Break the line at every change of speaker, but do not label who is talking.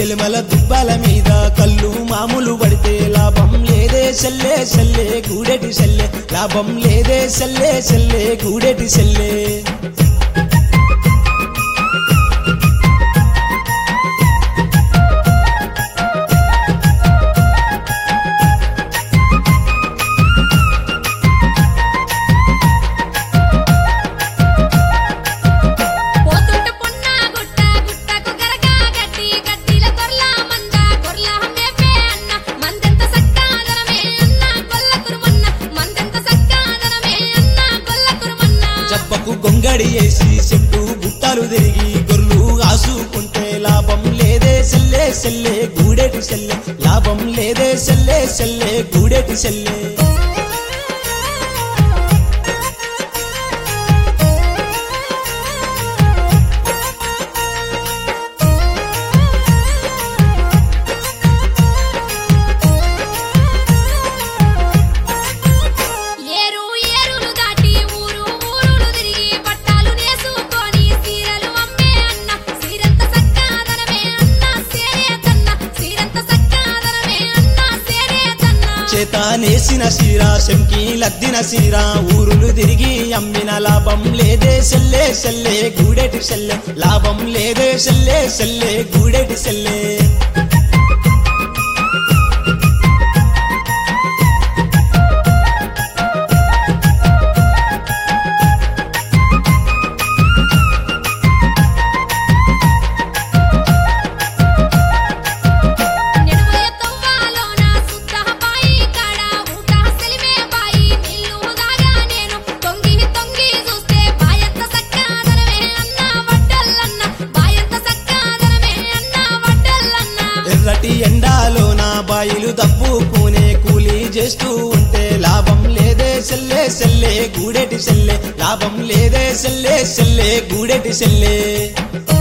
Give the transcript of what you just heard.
చెలిమల దుబ్బల మీద కళ్ళు మామూలు పడితే లాభం లేదే సెల్లే సెల్లే గూడెటి సెల్లే లాభం లేదే సెల్లే సెల్లే గూడెటి సెల్లే
పోతుంట పొన్న గుట్ట గుట్టకు గరగా గట్టి గట్టిల గొర్ల మంద గొర్ల మేపే అన్న మందెంత సక్కాదనమే అన్న గొల్ల కురుమన్న మందెంత సక్కాదనమే అన్న గొల్ల కురుమన్న
చెప్పకు గొంగడి వేసి చెట్టు బుట్టలు తిరిగి గొర్రెలు కాసుకుంటే లాభం లేదే సెల్లే సెల్లే గూడెటి సెల్లే లాభం లేదే సెల్లే సెల్లే గూడెటి సెల్లే
ఏరు ఏరులు దాటి ఊరు ఊరులు తిరిగి పట్టాలు నేసుకొని సీరలు అమ్మే అన్న సీరంత సక్కాదనమే అన్న సేరే తన్న సీరంత సక్కాదనమే అన్న సేరే తన్న
చేత నేసిన సీర శంకి లద్దిన సీర ఊరులు తిరిగి అమ్మిన లాభం లేదే సెల్లే సెల్లే గూడెటి సెల్లే లాభం లేదే సెల్లే సెల్లే గూడెటి సెల్లే
నెడువయ తవ్వాలోన సుద్ద బాయి కాడ ఊట సెలిమే బాయి నీళ్లు దాగా నేను తొంగి తొంగి చూస్తే బాయంత సక్కాదనమే అన్న వడ్డల్లన్న బాయంత సక్కాదనమే అన్న వడ్డల్లన్న
ఎర్రటి ఎండాలోన బాయిలు దప్పుకునే కూలీ చేస్తూ ఉంటే లాభం లేదే సెల్లే సెల్లే గూడెటి సెల్లే లాభం లేదే సెల్లే సెల్లే గూడెటి సెల్లే